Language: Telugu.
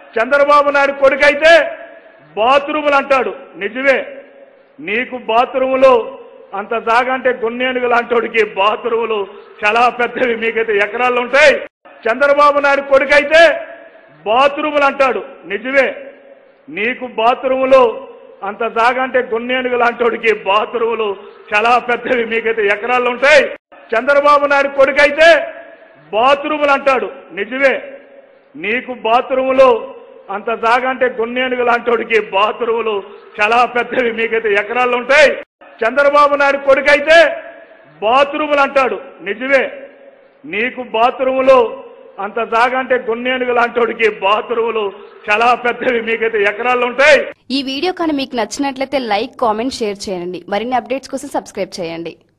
చంద్రబాబు నాయుడు కొడుకైతే బాత్రూములు అంటాడు నిజమే నీకు బాత్రూములు అంత జాగా అంటే గున్నేనుగు లాంటోడికి బాత్రూములు చాలా పెద్దవి మీకైతే ఎకరాలు ఉంటాయి చంద్రబాబు నాయుడు కొడుకైతే బాత్రూములు అంటాడు నిజమే నీకు బాత్రూములు అంత జాగా అంటే గున్నేనుగు లాంటోడికి బాత్రూములు చాలా పెద్దవి మీకైతే ఎకరాలు ఉంటాయి చంద్రబాబు నాయుడు కొడుకైతే బాత్రూములు అంటాడు నిజమే నీకు బాత్రూములు అంత జాగా అంటే గున్నేనుగు లాంటోడికి బాత్రూములు చాలా పెద్దవి మీకైతే ఎకరాలు ఉంటాయి చంద్రబాబు నాయుడు కొడుకైతే బాత్రూములు అంటాడు నిజమే నీకు బాత్రూములు అంత జాగా అంటే గున్నేనుగు లాంటోడికి బాత్రూములు చాలా పెద్దవి మీకైతే ఎకరాలు ఉంటాయి ఈ వీడియో కానీ మీకు నచ్చినట్లయితే లైక్ కామెంట్ షేర్ చేయండి మరిన్ని అప్డేట్స్ కోసం సబ్స్క్రైబ్ చేయండి